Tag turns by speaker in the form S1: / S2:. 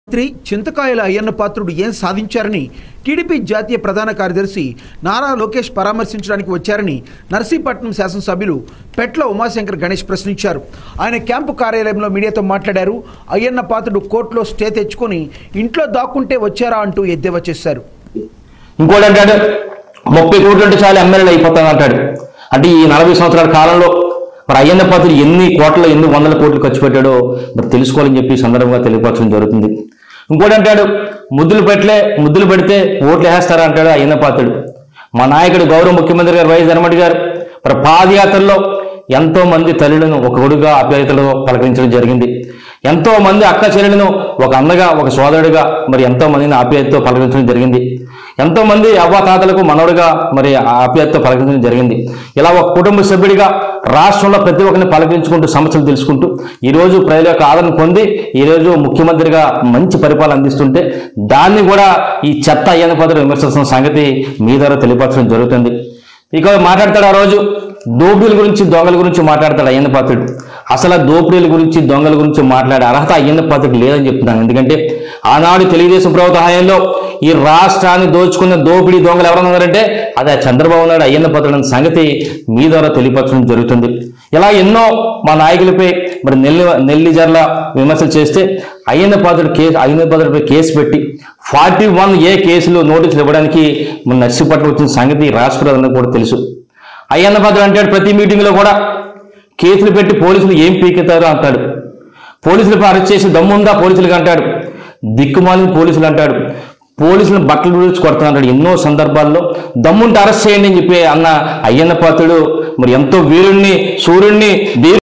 S1: మంత్రి చింతకాయల అయ్యన్న పాత్రుడు ఏం సాధించారని టీడీపీ జాతీయ ప్రధాన కార్యదర్శి నారా లోకేష్ పరామర్శించడానికి వచ్చారని నర్సీపట్నం శాసనసభ్యులు పెట్ల ఉమాశంకర్ గణేష్ ప్రశ్నించారు ఆయన క్యాంపు కార్యాలయంలో మీడియాతో మాట్లాడారు అయ్యన్న పాత్రుడు కోర్టులో స్టే తెచ్చుకొని ఇంట్లో దాక్కుంటే వచ్చారా అంటూ ఎద్దేవా చేశారు
S2: ఇంకోటి అంటాడు ముప్పై కోట్లు అంటే చాలు ఎమ్మెల్యేలు అయిపోతాను అంటాడు అంటే ఈ నలభై సంవత్సరాల కాలంలో మరి అయ్యన్న పాత్రుడు ఎన్ని కోట్ల ఎన్ని వందల కోట్లు ఖర్చు పెట్టాడో మరి తెలుసుకోవాలని చెప్పి ఈ సందర్భంగా తెలియపరచడం జరుగుతుంది ఇంకోటి అంటాడు ముద్దులు పెట్టలే ముద్దులు పెడితే ఓట్లు వేస్తారా అంటాడు అయ్యన్న పాత్రుడు మా నాయకుడు గౌరవ ముఖ్యమంత్రి గారు వైఎస్ జగన్మోహన్ గారు మరి పాదయాత్రలో ఎంతో మంది తల్లులను ఒక కొడుగా అభ్యర్థులతో పలకరించడం జరిగింది ఎంతో మంది అక్క చెల్లెలను ఒక అన్నగా ఒక సోదరుడిగా మరి ఎంతో మందిని ఆప్యాయతతో పలకరించడం జరిగింది ఎంతో మంది అవ్వాతాతలకు మనవడుగా మరి ఆప్యాయతతో పలకరించడం జరిగింది ఇలా ఒక కుటుంబ సభ్యుడిగా రాష్ట్రంలో ప్రతి ఒక్కరిని పలకరించుకుంటూ సమస్యలు తెలుసుకుంటూ ఈ రోజు ప్రజల యొక్క ఆదరణ పొంది ఈ రోజు ముఖ్యమంత్రిగా మంచి పరిపాలన అందిస్తుంటే దాన్ని కూడా ఈ చెత్త అయ్యన్న పదవి విమర్శిస్తున్న సంగతి మీ ద్వారా తెలియపరచడం జరుగుతుంది ఇక మాట్లాడతాడు ఆ రోజు దోపిడీల గురించి దొంగల గురించి మాట్లాడతాడు అయ్యన్న పాత్రుడు అసలు ఆ దోపిడీల గురించి దొంగల గురించి మాట్లాడే అర్హత అయ్యన్న పాత్రుడు లేదని చెప్తున్నాను ఎందుకంటే ఆనాడు తెలుగుదేశం ప్రభుత్వ హయాంలో ఈ రాష్ట్రాన్ని దోచుకున్న దోపిడీ దొంగలు ఎవరైనా ఉన్నారంటే అది ఆ చంద్రబాబు నాయుడు అయ్యన్న పాత్రుడు అనే సంగతి మీ ద్వారా తెలియపరచడం జరుగుతుంది ఇలా ఎన్నో మా నాయకులపై మరి నెల్లి నెల్లి జర్ల విమర్శలు చేస్తే అయ్యన్న పాత్రుడు కేసు అయ్యన్న పాత్రుడిపై కేసు పెట్టి ఫార్టీ వన్ ఏ కేసులు నోటీసులు ఇవ్వడానికి మన నర్సీపట్నం వచ్చిన సంగతి రాష్ట్ర ప్రజలకు కూడా తెలుసు అయ్యన్న పాత్రుడు అంటాడు ప్రతి మీటింగ్లో కూడా కేసులు పెట్టి పోలీసులు ఏం పీకెత్తారు అంటాడు పోలీసులపై అరెస్ట్ చేసి దమ్ముందా పోలీసులకు అంటాడు దిక్కుమాలిన పోలీసులు అంటాడు పోలీసులను బట్టలు విడిచి కొడుతున్నాడు ఎన్నో సందర్భాల్లో దమ్ముంటే అరెస్ట్ చేయండి అని చెప్పి అన్న అయ్యన్న పాత్రుడు మరి ఎంతో వీరుణ్ణి సూర్యుణ్ణి